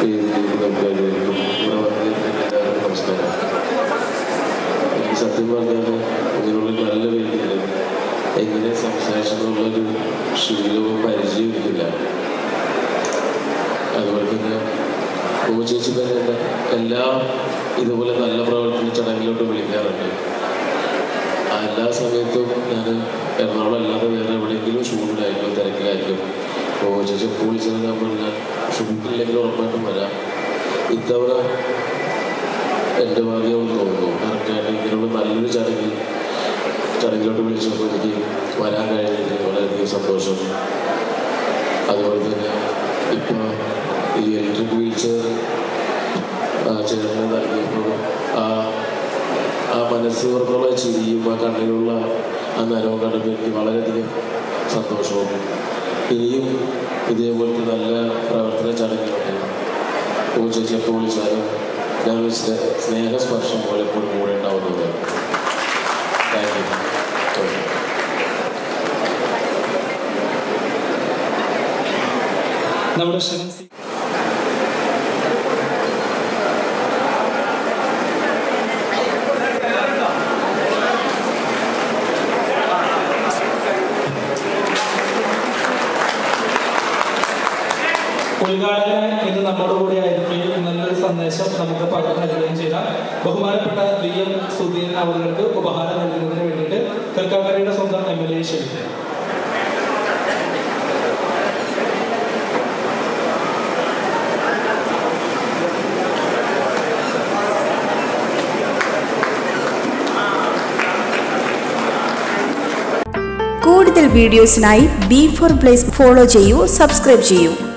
വേദിയിലേക്ക് നമുക്ക് കഴിയുന്നു ഇവിടെ വന്നിരിക്കുന്ന എല്ലാവർക്കും നമസ്കാരം എനിക്ക് സത്യം പറഞ്ഞാൽ ഇങ്ങനെയുള്ള നല്ല വേദിയിൽ എങ്ങനെ സംസാരിച്ചെന്നുള്ളൊരു ശീലവും പരിചയവും ഇല്ല അതുപോലെ തന്നെ ഓ ചേച്ചി തന്നെ എന്നെ എല്ലാ ഇതുപോലെ നല്ല പ്രവർത്തന ചടങ്ങിലോട്ട് വിളിക്കാറുണ്ട് ആ എല്ലാ സമയത്തും ഞാൻ എറണാകുളം അല്ലാതെ വേറെ എവിടെയെങ്കിലും ഷൂട്ടിലായിരിക്കും തിരക്കിലായിരിക്കും ഓ ചേച്ചി എപ്പോൾ വിളിച്ചത് ഞാൻ പറഞ്ഞാൽ ഷൂട്ടില്ലെങ്കിൽ ഉറപ്പായിട്ടും വരാം ഇത്തവണ എൻ്റെ ഭാഗ്യമെന്ന് തോന്നുന്നു കറക്റ്റായിട്ട് ഇങ്ങനെയുള്ള നല്ലൊരു ചടങ്ങിൽ ചടങ്ങിലോട്ട് വിളിച്ചപ്പോൾ എനിക്ക് വരാൻ കഴിഞ്ഞതിൽ വളരെയധികം സന്തോഷം അതുപോലെ തന്നെ ഇപ്പോൾ ഈ ഇലക്ട്രിക് വീൽ ചെയർ ചേർന്ന് നൽകിയപ്പോൾ ആ ആ മനസ്സ് തുറന്നുള്ള ചിരിയും ആ കണ്ണിലുള്ള ആ നരവും കണ്ടപ്പോൾ എനിക്ക് വളരെയധികം സന്തോഷവും ഇനിയും ഇതേപോലത്തെ നല്ല പ്രവർത്തന ചടങ്ങുകളുണ്ട് ഓ ചേച്ചി എപ്പോൾ വിളിച്ചാലും ഞാൻ വിളിച്ച സ്നേഹസ്പർശം പോലെ എപ്പോഴും കൂടെ ഉണ്ടാവുന്നത് താങ്ക് യു നമ്മുടെ ശിവൻ സി ഉദ്ഘാടകൻ ഇന്ന് നമ്മുടെ കൂടെ ആയിരിക്കുകയും നല്ലൊരു സന്ദേശം നമുക്ക് പകർന്നു നൽകുകയും ചെയ്ത ബഹുമാനപ്പെട്ട വി എം സുധീരൻ അവർക്ക് ഉപഹാരം നൽകുന്നതിന് വേണ്ടിയിട്ട് തൃക്കാക്കരയുടെ സ്വന്തം എം എൽ എ ക്ഷണിക്കുന്നു കൂടുതൽ വീഡിയോസിനായി ബി ഫോർ പ്ലേസ് ഫോളോ ചെയ്യൂ സബ്സ്ക്രൈബ് ചെയ്യൂ